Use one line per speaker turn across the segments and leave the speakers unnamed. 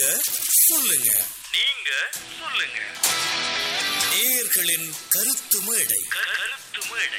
சொல்லுங்க
நீங்க சொல்லுங்க
நேயர்களின் கருத்து மேடை
க- கருத்து மேடை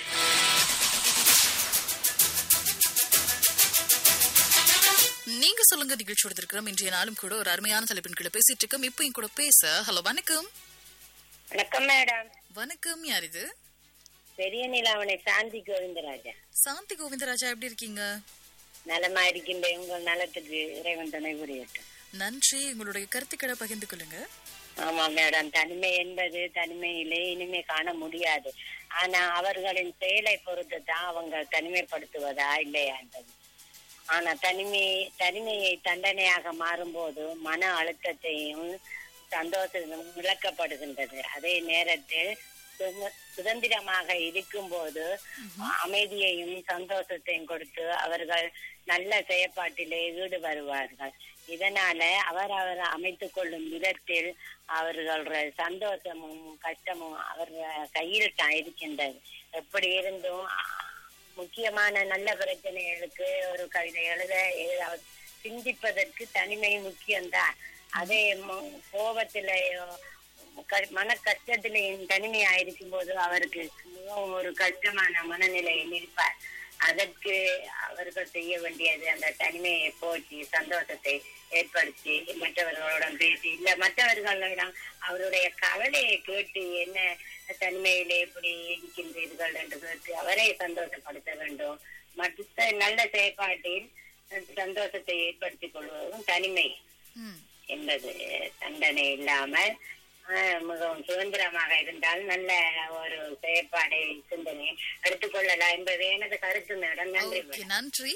நீங்க சொல்லுங்க நிகழ்ச்சியோட இருக்கிறோம் இன்றைய நாளும் கூட ஒரு அருமையான தலைப்பின் கீழே பேசிட்டு இருக்கோம் இப்போ என் கூட பேச ஹலோ வணக்கம்
வணக்கம் மேடம்
வணக்கம் யார் இது
பெரிய நிலாவணை சாந்தி கோவிந்தராஜா
சாந்தி கோவிந்தராஜா எப்படி இருக்கீங்க
நலமா இருக்கின்ற உங்கள் நலத்துக்கு இறைவன் துணை புரியட்டும்
நன்றி உங்களுடைய கருத்துக்களை பகிர்ந்து கொள்ளுங்க
ஆமா மேடம் தனிமை என்பது தனிமையிலே இனிமே காண முடியாது ஆனா அவர்களின் செயலை பொறுத்து தான் அவங்க தனிமைப்படுத்துவதா இல்லையா என்பது ஆனா தனிமை தனிமையை தண்டனையாக மாறும்போது மன அழுத்தத்தையும் சந்தோஷமும் இழக்கப்படுகின்றது அதே நேரத்தில் சுத- சுதந்திரமாக இருக்கும்போது அமைதியையும் சந்தோஷத்தையும் கொடுத்து அவர்கள் நல்ல செயற்பாட்டிலே ஈடுபடுவார்கள் இதனால அவர் அவர் அமைத்துக் கொள்ளும் விதத்தில் அவர்களுடைய சந்தோஷமும் கஷ்டமும் அவர் கையில் தான் இருக்கின்றது எப்படி இருந்தும் முக்கியமான நல்ல பிரச்சனைகளுக்கு ஒரு கவிதை எழுத எழுத சிந்திப்பதற்கு தனிமை முக்கியம்தான் அதே ம- கோபத்திலேயோ க- மன கஷ்டத்திலேயும் தனிமையா இருக்கும் போது அவருக்கு மிகவும் ஒரு கஷ்டமான மனநிலையில் இருப்பார் அதற்கு அவர்கள் செய்ய வேண்டியது அந்த தனிமையை போக்கி சந்தோஷத்தை ஏற்படுத்தி மற்றவர்களுடன் பேசி இல்ல மற்றவர்களிடம் அவருடைய கவலையை கேட்டு என்ன தனிமையிலே எப்படி இருக்கின்றீர்கள் என்று கேட்டு அவரை சந்தோஷப்படுத்த வேண்டும் மற்ற நல்ல செயற்பாட்டில் சந்தோஷத்தை ஏற்படுத்திக் கொள்வதும் தனிமை
ம்
என்பது தண்டனை இல்லாமல் ஆஹ், மிகவும் சுதந்திரமாக இருந்தால் நல்ல ஒரு செயற்பாடை சிந்தனை எடுத்துக்கொள்ளலாம் என்பது எனது கருத்து மேடம் நன்றி
ஓகே
மேடம்.
நன்றி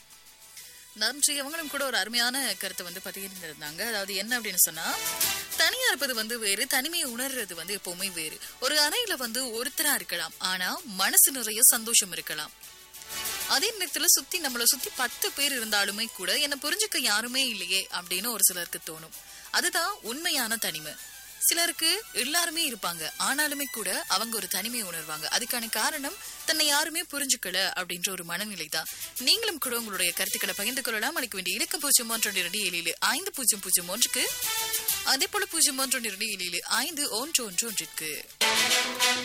நன்றி அவங்களும் கூட ஒரு அருமையான கருத்தை வந்து பகிர்ந்திருந்தாங்க அதாவது என்ன அப்படின்னு சொன்னா தனியா இருப்பது வந்து வேறு தனிமையை உணர்றது வந்து எப்பவுமே வேறு ஒரு அறையில வந்து ஒருத்தரா இருக்கலாம் ஆனா மனசு நிறைய சந்தோஷம் இருக்கலாம் அதே நேரத்துல சுத்தி நம்மள சுத்தி பத்து பேர் இருந்தாலுமே கூட என்ன புரிஞ்சுக்க யாருமே இல்லையே அப்படின்னு ஒரு சிலருக்கு தோணும் அதுதான் உண்மையான தனிமை சிலருக்கு எல்லாருமே இருப்பாங்க ஆனாலுமே கூட அவங்க ஒரு தனிமை உணர்வாங்க அதுக்கான காரணம் தன்னை யாருமே புரிஞ்சுக்கல அப்படின்ற ஒரு மனநிலை தான் நீங்களும் கூட உங்களுடைய கருத்துக்களை பகிர்ந்து கொள்ளலாம் அளிக்க வேண்டிய இலக்கம் பூஜ்ஜியம் ஒன்று இரண்டு ஏழு ஏழு ஐந்து பூஜ்ஜியம் பூஜ்ஜியம் ஒன்றுக்கு அதே போல பூஜ்ஜியம் ஒன்று இரண்டு ஏழு ஏழு ஐந்து ஒன்று ஒன்று ஒன்றிற்கு